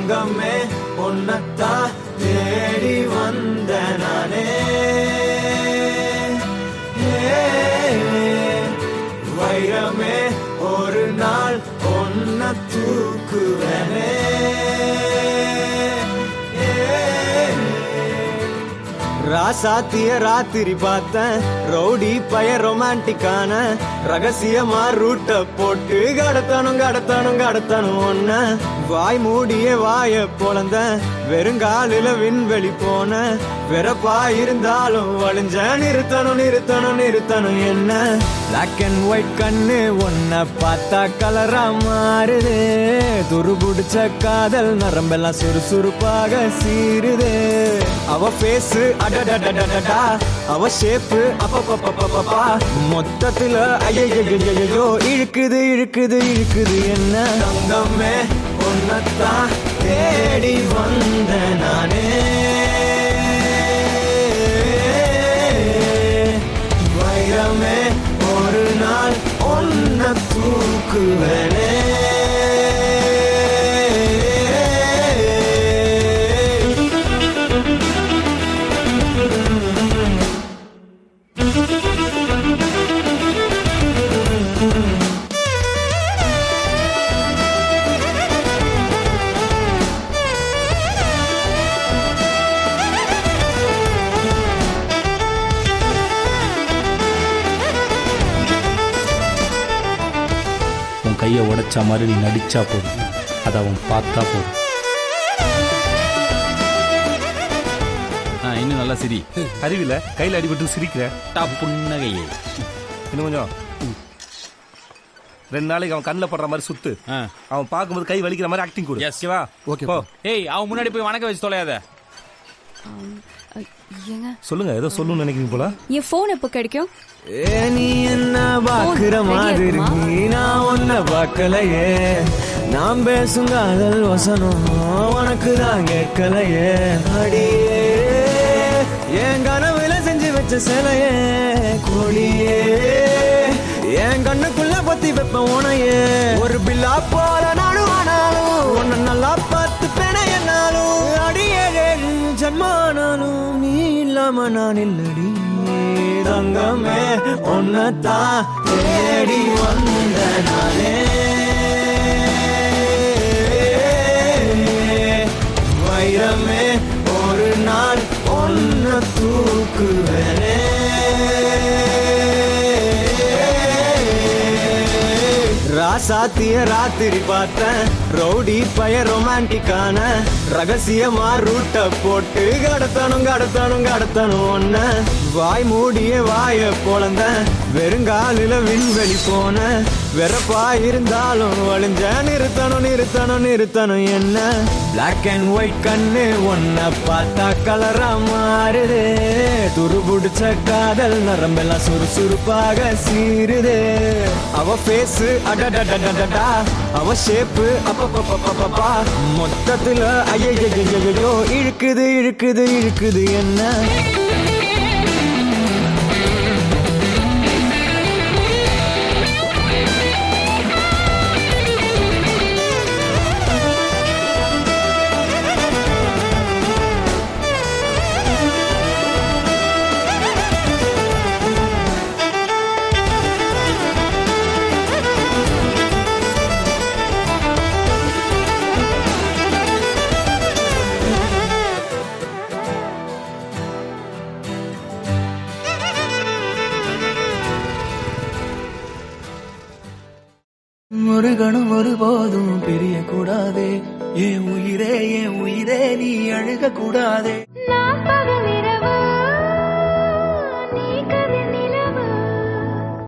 தங்கமே உன்னத்தான் தேடி வந்த நானே ஏ, வைரமே ஒரு நாள் ஒன்ன தூக்குவனே ராசாத்திய ராத்திரி பார்த்தேன் ரவுடி பய ரொமான்டிக்கான ரகசியமா ரூட்ட போட்டு கடத்தணும் கடத்தணும் கடத்தணும் ஒன்ன வாய் மூடிய வாய பொழந்த வெறுங்காலில விண்வெளி போன வெறப்பா இருந்தாலும் வழிஞ்ச நிறுத்தணும் நிறுத்தணும் நிறுத்தணும் என்ன பிளாக் அண்ட் ஒயிட் கண்ணு ஒன்ன பார்த்தா கலரா மாறுது துரு புடிச்ச காதல் நரம்பெல்லாம் சுறுசுறுப்பாக சீருது அவ பேஸ் அடடடடடடா அவ ஷேப்பு அப்பப்பப்பப்பப்பா மொத்தத்துல ஐயோ இழுக்குது இழுக்குது இழுக்குது என்ன தங்கமே உன்னத்தான் தேடி வந்த நானே வைரமே ஒரு நாள் ஒன்ன தூக்குவனே உன் கையை உடைச்ச மாதிரி நீ நடிச்சா போதும் அதை அவன் பார்த்தா போதும் ஆ இன்னும் நல்லா சிரி அறிவில கையில் அடிபட்டு சிரிக்கிற டா புன்னகையே இன்னும் கொஞ்சம் ரெண்டு நாளைக்கு அவன் கண்ணில் படுற மாதிரி சுத்து ஆ. அவன் பார்க்கும்போது கை வலிக்கிற மாதிரி ஆக்டிங் கொடு Yes. ஓகேவா Okay, போ ஏய் அவன் முன்னாடி போய் வணக்க வச்சு தொலையாத ஏங்க சொல்லுங்க ஏதோ சொல்லணும்னு நினைக்கிறீங்க போல என் போன் எப்போ கிடைக்கும் ஏ, நீ என்ன பாக்குற Oh, மாதிரி ready ஆகுமா? இருக்கு நான் உன்ன பார்க்கலையே நாம் பேசும் காதல் வசனம் உனக்கு தான் கேட்கலையே அடியே என் கனவுல செஞ்சு வச்ச சிலையே கோழியே என் கண்ணுக்குள்ள பத்தி வைப்ப உனையே ஒரு பில்லா போல நானும் ஆனாலும் உன்னை நல்லா பார்த்து பெண என்னாலும் அடியே ஜன்மானாலும் நீ இல்லாம நான் இல்லடி தங்கமே உன்னத்தான் தேடி வந்த நானே வைரமே ஒரு நாள் ஒன்ன தூக்குவனே ராசாத்திய ராத்திரி பார்த்தேன் ரவுடி பய ரொமான்டிக்கான ரகசியமா ரூட்ட போட்டு கடத்தணும் கடத்தணும் கடத்தணும் ஒன்ன வாய் மூடிய வாய பொழந்த வெறுங்காலில விண்வெளி போன வெறப்பா இருந்தாலும் வழிஞ்ச நிறுத்தணும் நிறுத்தணும் நிறுத்தணும் என்ன பிளாக் அண்ட் ஒயிட் கண்ணு ஒன்ன பார்த்தா கலரா மாறுது துரு புடிச்ச காதல் நரம்பெல்லாம் சுறுசுறுப்பாக சீருது அவ பேஸ் அடடடடடடா அவ ஷேப்பு அப்பப்பப்பப்பப்பா மொத்தத்துல ஐயோ இழுக்குது இழுக்குது இழுக்குது என்ன ஒரு கணம் ஒருபோதும் பிரிய கூடாதே என் உயிரே என் உயிரே நீ அழுக கூடாதே நான் பகல்